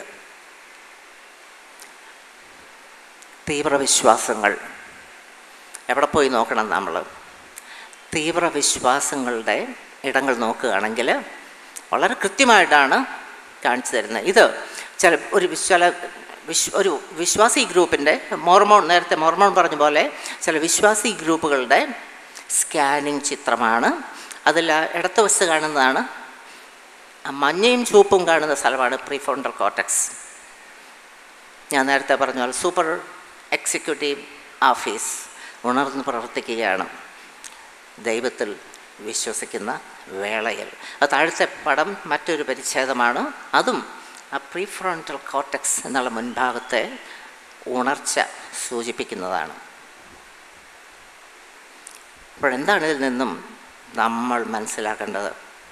S3: തീവ്രവിശ്വാസങ്ങൾ എവിടെ പോയി നോക്കണം നമ്മൾ തീവ്രവിശ്വാസങ്ങളുടെ ഇടങ്ങൾ നോക്കുകയാണെങ്കിൽ വളരെ കൃത്യമായിട്ടാണ് കാണിച്ചു തരുന്നത് ഇത് ചില ഒരു വിശ്- ചില വിശ് ഒരു വിശ്വാസി ഗ്രൂപ്പിൻ്റെ മോർമോൺ നേരത്തെ മോർമോൺ പറഞ്ഞ പോലെ ചില വിശ്വാസി ഗ്രൂപ്പുകളുടെ സ്കാനിങ് ചിത്രമാണ് അതിൽ ആ ഇടത്ത് വശത്ത് കാണുന്നതാണ് ആ മഞ്ഞയും ചുവപ്പും കാണുന്ന സ്ഥലമാണ് പ്രീഫോണ്ടൽ കോട്ടക്സ് ഞാൻ നേരത്തെ പറഞ്ഞ പോലെ സൂപ്പർ എക്സിക്യൂട്ടീവ് ഓഫീസ് ഉണർന്ന് പ്രവർത്തിക്കുകയാണ് ദൈവത്തിൽ വിശ്വസിക്കുന്ന വേളയിൽ അത് താഴത്തെ പടം മറ്റൊരു പരിച്ഛേദമാണ് അതും ആ പ്രീഫ്രോണ്ടൽ കോട്ടക്സ് എന്നുള്ള മുൻഭാഗത്തെ ഉണർച്ച സൂചിപ്പിക്കുന്നതാണ് അപ്പോഴെന്താണ് ഇതിൽ നിന്നും നമ്മൾ മനസ്സിലാക്കേണ്ടത്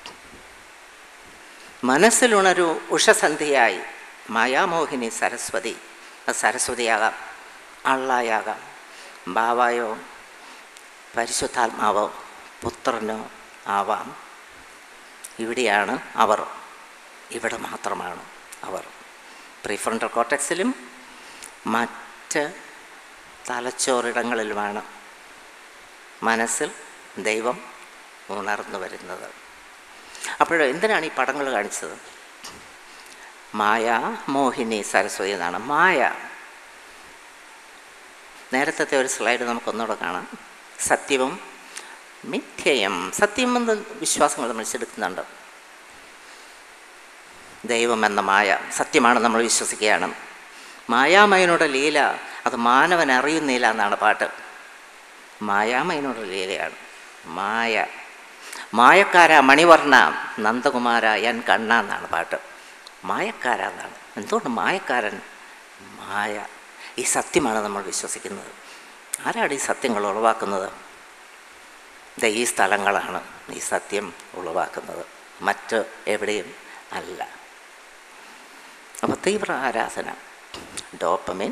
S3: മനസ്സിലുണരു ഉഷസന്ധിയായി മായാമോഹിനി സരസ്വതി അത് സരസ്വതിയാകാം അള്ളായാകാം ബാവായോ പരിശുദ്ധാത്മാവോ പുത്രനോ ആവാം ഇവിടെയാണ് അവർ ഇവിടെ മാത്രമാണ് അവർ പ്രീഫ്രണ്ടൽ കോട്ടക്സിലും മറ്റ് തലച്ചോറിടങ്ങളിലുമാണ് മനസ്സിൽ ദൈവം ഉണർന്നു വരുന്നത് അപ്പോൾ എന്തിനാണ് ഈ പടങ്ങൾ കാണിച്ചത് മായ മോഹിനി സരസ്വതി എന്നാണ് മായ നേരത്തെ ഒരു സ്ലൈഡ് നമുക്കൊന്നുകൂടെ കാണാം സത്യവും മിഥ്യയും സത്യം എന്ന വിശ്വാസങ്ങൾ നമ്മൾ എടുക്കുന്നുണ്ട് ദൈവം എന്ന മായ സത്യമാണ് നമ്മൾ വിശ്വസിക്കുകയാണ് മായാമയനോട് ലീല അത് മാനവൻ അറിയുന്നില്ല എന്നാണ് പാട്ട് മായാമയനോട് ലീലയാണ് മായ മായക്കാര മണിവർണ്ണ നന്ദകുമാര എൻ കണ്ണ എന്നാണ് പാട്ട് മായക്കാര എന്നാണ് എന്തുകൊണ്ട് മായക്കാരൻ മായ ഈ സത്യമാണ് നമ്മൾ വിശ്വസിക്കുന്നത് ആരാണ് ഈ സത്യങ്ങൾ ഉളവാക്കുന്നത് ദേ ഈ സ്ഥലങ്ങളാണ് ഈ സത്യം ഉളവാക്കുന്നത് മറ്റ് എവിടെയും അല്ല അപ്പോൾ തീവ്ര ആരാധന ഡോപ്പമിൻ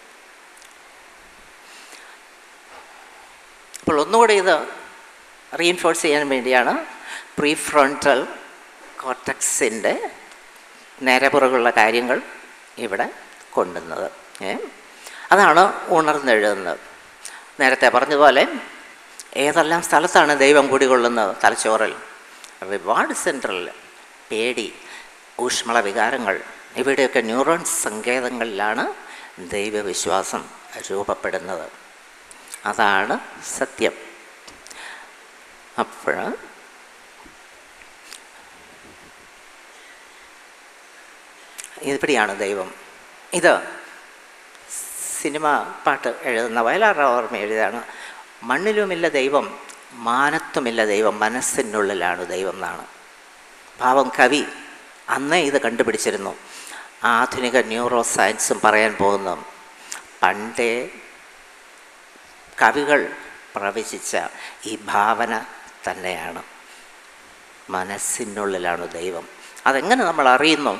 S3: അപ്പോൾ ഒന്നുകൂടി ഇത് റീഇൻഫോഴ്സ് ചെയ്യാൻ വേണ്ടിയാണ് പ്രീഫ്രോണ്ടൽ കോട്ടക്സിൻ്റെ നേരെപുറകുള്ള കാര്യങ്ങൾ ഇവിടെ കൊണ്ടുവന്നത് ഏ അതാണ് ഉണർന്നെഴുതുന്നത് നേരത്തെ പറഞ്ഞതുപോലെ ഏതെല്ലാം സ്ഥലത്താണ് ദൈവം കുടികൊള്ളുന്നത് തലച്ചോറിൽ റിവാർഡ് സെൻറ്ററിൽ പേടി ഊഷ്മള വികാരങ്ങൾ ഇവിടെയൊക്കെ ന്യൂറോൺസ് സങ്കേതങ്ങളിലാണ് ദൈവവിശ്വാസം രൂപപ്പെടുന്നത് അതാണ് സത്യം അപ്പോൾ ഇവിടെയാണ് ദൈവം ഇത് സിനിമ പാട്ട് എഴുതുന്ന വയലാർ ഓർമ്മ എഴുതിയതാണ് മണ്ണിലുമില്ല ദൈവം മാനത്തുമില്ല ദൈവം മനസ്സിനുള്ളിലാണ് ദൈവം എന്നാണ് പാവം കവി അന്നേ ഇത് കണ്ടുപിടിച്ചിരുന്നു ആധുനിക ന്യൂറോ സയൻസും പറയാൻ പോകുന്നു പണ്ടേ കവികൾ പ്രവചിച്ച ഈ ഭാവന തന്നെയാണ് മനസ്സിനുള്ളിലാണ് ദൈവം അതെങ്ങനെ നമ്മൾ അറിയുന്നു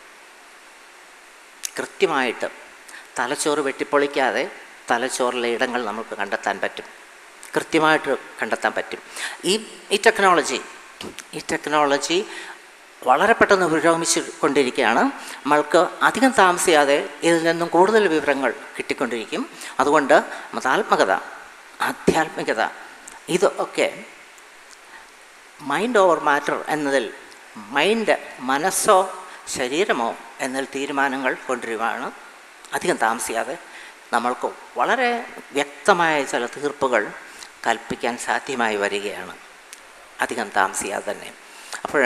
S3: കൃത്യമായിട്ട് തലച്ചോറ് വെട്ടിപ്പൊളിക്കാതെ തലച്ചോറിലെ ഇടങ്ങൾ നമുക്ക് കണ്ടെത്താൻ പറ്റും കൃത്യമായിട്ട് കണ്ടെത്താൻ പറ്റും ഈ ഈ ടെക്നോളജി ഈ ടെക്നോളജി വളരെ പെട്ടെന്ന് പുരോഗമിച്ചു കൊണ്ടിരിക്കുകയാണ് നമ്മൾക്ക് അധികം താമസിയാതെ ഇതിൽ നിന്നും കൂടുതൽ വിവരങ്ങൾ കിട്ടിക്കൊണ്ടിരിക്കും അതുകൊണ്ട് മതാത്മകത ആധ്യാത്മികത ഇതൊക്കെ മൈൻഡ് ഓവർ മാറ്റർ എന്നതിൽ മൈൻഡ് മനസ്സോ ശരീരമോ എന്നതിൽ തീരുമാനങ്ങൾ കൊണ്ടുവരുവാണ് അധികം താമസിയാതെ നമ്മൾക്ക് വളരെ വ്യക്തമായ ചില തീർപ്പുകൾ കൽപ്പിക്കാൻ സാധ്യമായി വരികയാണ് അധികം താമസിയാതെ തന്നെ അപ്പോൾ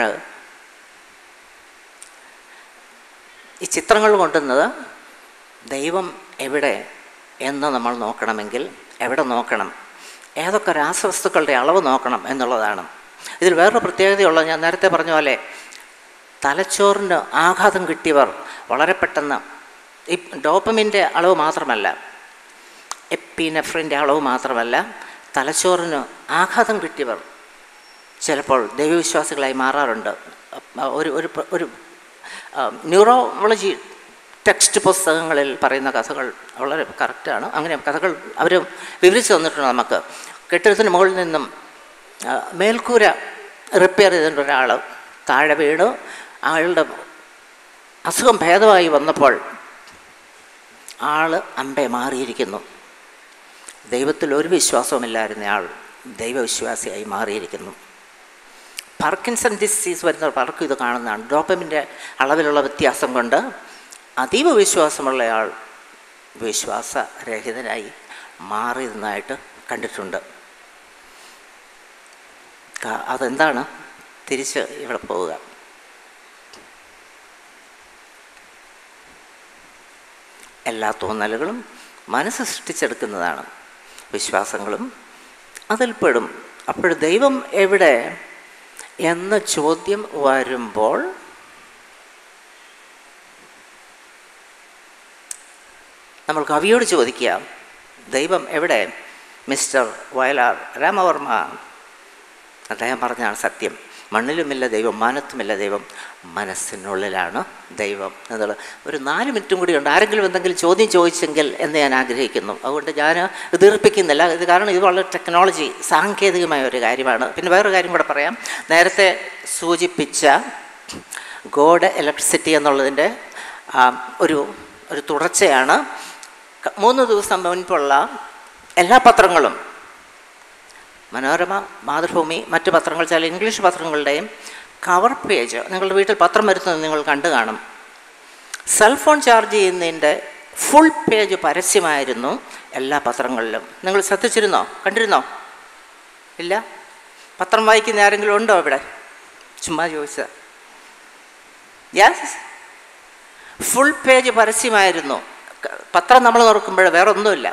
S3: ഈ ചിത്രങ്ങൾ കൊണ്ടുവന്നത് ദൈവം എവിടെ എന്ന് നമ്മൾ നോക്കണമെങ്കിൽ എവിടെ നോക്കണം ഏതൊക്കെ രാസവസ്തുക്കളുടെ അളവ് നോക്കണം എന്നുള്ളതാണ് ഇതിൽ വേറൊരു പ്രത്യേകതയുള്ളത് ഞാൻ നേരത്തെ പറഞ്ഞ പോലെ തലച്ചോറിന് ആഘാതം കിട്ടിയവർ വളരെ പെട്ടെന്ന് ഈ ഡോപ്പമിൻ്റെ അളവ് മാത്രമല്ല എപ്പിനെഫ്രിൻ്റെ അളവ് മാത്രമല്ല തലച്ചോറിന് ആഘാതം കിട്ടിയവർ ചിലപ്പോൾ ദൈവവിശ്വാസികളായി മാറാറുണ്ട് അഹ് ഒരു ഒരു പ്ര- ഒരു ന്യൂറോളജി ടെക്സ്റ്റ് പുസ്തകങ്ങളിൽ പറയുന്ന കഥകൾ വളരെ കറക്റ്റാണ് അങ്ങനെ കഥകൾ അവർ വിവരിച്ചു തന്നിട്ടുണ്ട് നമുക്ക് കെട്ടിടത്തിന് മുകളിൽ നിന്നും ആ, മേൽക്കൂര റിപ്പയർ ചെയ്തിട്ട് ഒരാൾ താഴെ വീണ് അയാളുടെ അസുഖം ഭേദമായി വന്നപ്പോൾ ആൾ അമ്പെ മാറിയിരിക്കുന്നു ദൈവത്തിൽ ഒരു വിശ്വാസവുമില്ലായിരുന്ന ആൾ ദൈവവിശ്വാസിയായി മാറിയിരിക്കുന്നു പാർക്കിൻസൺ ഡിസീസ് വരുന്ന പലർക്കും ഇത് കാണുന്നതാണ് ഡോപ്പമിൻ്റെ അളവിലുള്ള വ്യത്യാസം കൊണ്ട് അതീവ വിശ്വാസമുള്ളയാൾ വിശ്വാസരഹിതനായി മാറിയതെന്നായിട്ട് കണ്ടിട്ടുണ്ട് ക- അതെന്താണ് തിരിച്ച് ഇവിടെ പോവുക എല്ലാ തോന്നലുകളും മനസ്സ് സൃഷ്ടിച്ചെടുക്കുന്നതാണ് വിശ്വാസങ്ങളും അതിൽപ്പെടും അപ്പോൾ ദൈവം എവിടെ എന്ന ചോദ്യം വരുമ്പോൾ നമ്മൾ കവിയോട് ചോദിക്കുക ദൈവം എവിടെ മിസ്റ്റർ വയലാർ രാമവർമ്മ അദ്ദേഹം പറഞ്ഞാണ് സത്യം മണ്ണിലുമില്ല ദൈവം മാനത്തുമില്ല ദൈവം മനസ്സിനുള്ളിലാണ് ദൈവം എന്നുള്ളത് ഒരു നാല് മിനിറ്റും കൂടി ഉണ്ട് ആരെങ്കിലും എന്തെങ്കിലും ചോദ്യം ചോദിച്ചെങ്കിൽ എന്ന് ഞാൻ ആഗ്രഹിക്കുന്നു അതുകൊണ്ട് ഞാൻ ദീർപ്പിക്കുന്നില്ല ഇത് കാരണം ഇത് വളരെ ടെക്നോളജി സാങ്കേതികമായ ഒരു കാര്യമാണ് പിന്നെ വേറൊരു കാര്യം കൂടെ പറയാം നേരത്തെ സൂചിപ്പിച്ച ഗോഡ് ഇലക്ട്രിസിറ്റി എന്നുള്ളതിൻ്റെ ആ, ഒരു ഒരു തുടർച്ചയാണ് ക- മൂന്ന് ദിവസം മുൻപുള്ള എല്ലാ പത്രങ്ങളും മനോരമ മാതൃഭൂമി മറ്റ് പത്രങ്ങൾ ചില ഇംഗ്ലീഷ് പത്രങ്ങളുടെയും കവർ പേജ് നിങ്ങളുടെ വീട്ടിൽ പത്രം വരുന്നത് നിങ്ങൾ കണ്ടു കാണും സെൽഫോൺ ചാർജ് ചെയ്യുന്നതിൻ്റെ ഫുൾ പേജ് പരസ്യമായിരുന്നു എല്ലാ പത്രങ്ങളിലും നിങ്ങൾ ശ്രദ്ധിച്ചിരുന്നോ കണ്ടിരുന്നോ ഇല്ല പത്രം വായിക്കുന്ന ആരെങ്കിലും ഉണ്ടോ ഇവിടെ ചുമ്മാ ചോദിച്ചത് യെസ് ഫുൾ പേജ് പരസ്യമായിരുന്നു ക- പത്രം നമ്മൾ നോക്കുമ്പോൾ വേറെ ഒന്നുമില്ല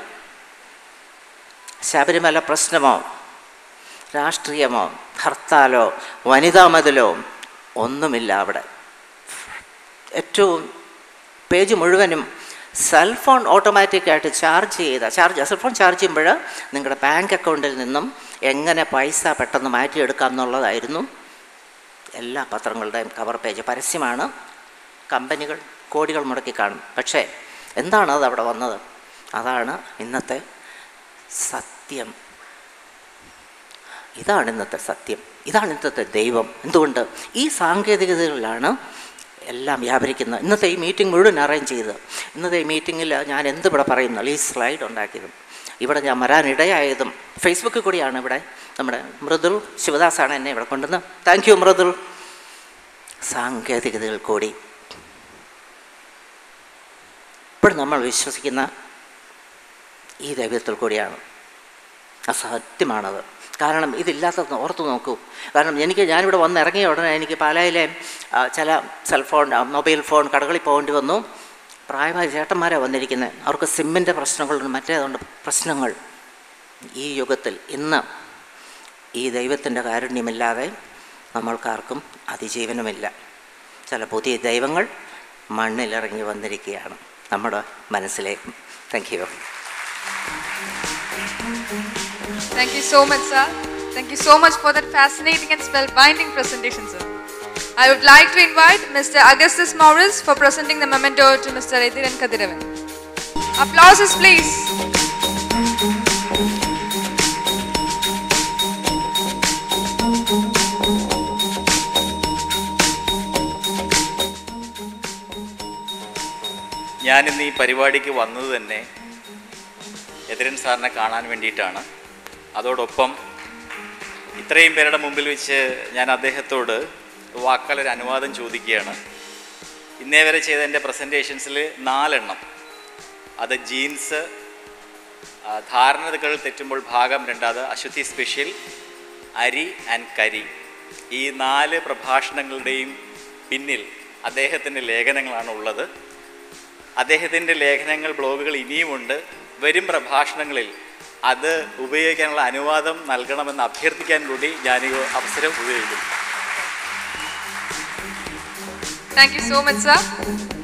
S3: ശബരിമല പ്രശ്നമോ രാഷ്ട്രീയമോ ഹർത്താലോ വനിതാ മതിലോ ഒന്നുമില്ല അവിടെ ഏറ്റവും പേജ് മുഴുവനും സെൽഫോൺ ഓട്ടോമാറ്റിക്കായിട്ട് ചാർജ് ചെയ്ത ചാർജ് സെൽഫോൺ ചാർജ് ചെയ്യുമ്പോൾ നിങ്ങളുടെ ബാങ്ക് അക്കൗണ്ടിൽ നിന്നും എങ്ങനെ പൈസ പെട്ടെന്ന് മാറ്റിയെടുക്കാം എന്നുള്ളതായിരുന്നു എല്ലാ പത്രങ്ങളുടെയും കവർ പേജ് പരസ്യമാണ് കമ്പനികൾ കോടികൾ മുടക്കി കാണും പക്ഷേ എന്താണ് അത് അവിടെ വന്നത് അതാണ് ഇന്നത്തെ സത്യം ഇതാണ് ഇന്നത്തെ സത്യം ഇതാണ് ഇന്നത്തെ ദൈവം എന്തുകൊണ്ട് ഈ സാങ്കേതികതകളിലാണ് എല്ലാം വ്യാപരിക്കുന്നത് ഇന്നത്തെ ഈ മീറ്റിംഗ് മുഴുവൻ അറേഞ്ച് ചെയ്ത് ഇന്നത്തെ ഈ മീറ്റിങ്ങിൽ ഞാൻ എന്ത് ഇവിടെ പറയുന്നു ഈ സ്ലൈഡ് ഉണ്ടാക്കിയതും ഇവിടെ ഞാൻ വരാനിടയായതും ഫേസ്ബുക്കിൽ കൂടിയാണ് ഇവിടെ നമ്മുടെ മൃദുൽ ശിവദാസാണ് എന്നെ ഇവിടെ കൊണ്ടുവന്ന് താങ്ക് യു മൃദുൽ സാങ്കേതികതകൾ കൂടി ഇപ്പോൾ നമ്മൾ വിശ്വസിക്കുന്ന ഈ ദൈവത്തിൽ കൂടിയാണ് അസത്യമാണത് കാരണം ഇതില്ലാത്തത് ഓർത്ത് നോക്കൂ കാരണം എനിക്ക് ഞാനിവിടെ വന്ന് ഇറങ്ങിയ ഉടനെ എനിക്ക് പാലായിലെ ആ, ചില സെൽഫോൺ ആ, മൊബൈൽ ഫോൺ കടകളിൽ പോകേണ്ടി വന്നു പ്രായമായ ചേട്ടന്മാരാണ് വന്നിരിക്കുന്നത് അവർക്ക് സിമ്മിൻ്റെ പ്രശ്നങ്ങളുണ്ട് മറ്റേതുണ്ട് പ്രശ്നങ്ങൾ ഈ യുഗത്തിൽ ഇന്ന് ഈ ദൈവത്തിൻ്റെ കാരുണ്യമില്ലാതെ നമ്മൾക്കാർക്കും അതിജീവനമില്ല ചില പുതിയ ദൈവങ്ങൾ മണ്ണിലിറങ്ങി വന്നിരിക്കുകയാണ് നമ്മുടെ മനസ്സിലേക്ക് thank you
S4: Thank you so much, sir. Thank you so much for that fascinating and spellbinding presentation, sir. I would like to invite Mr. Augustus Morris for presenting the memento to Mr. Edhiran Kadiravan. Applauses, please.
S5: ഞാനിന്ന് ഈ പരിപാടിക്ക് വന്നത് തന്നെ എതിരൻ സാറിനെ കാണാൻ വേണ്ടിയിട്ടാണ് അതോടൊപ്പം ഇത്രയും പേരുടെ മുമ്പിൽ വെച്ച് ഞാൻ അദ്ദേഹത്തോട് വാക്കാലൊരു അനുവാദം ചോദിക്കുകയാണ് ഇന്നേ വരെ ചെയ്ത എൻ്റെ പ്രസൻറ്റേഷൻസിൽ നാലെണ്ണം അത് ജീൻസ് ആ, ധാരണകൾ തെറ്റുമ്പോൾ ഭാഗം രണ്ടാമത് അശുദ്ധി സ്പെഷ്യൽ അരി ആൻഡ് കരി ഈ നാല് പ്രഭാഷണങ്ങളുടെയും പിന്നിൽ അദ്ദേഹത്തിൻ്റെ ലേഖനങ്ങളാണ് ഉള്ളത് അദ്ദേഹത്തിൻ്റെ ലേഖനങ്ങൾ ബ്ലോഗുകൾ ഇനിയുമുണ്ട് വരും പ്രഭാഷണങ്ങളിൽ അത് ഉപയോഗിക്കാനുള്ള അനുവാദം നൽകണമെന്ന് അഭ്യർത്ഥിക്കാൻ കൂടി ഞാൻ ഈ അവസരം ഉപയോഗിക്കുന്നു
S4: Thank you so much, sir.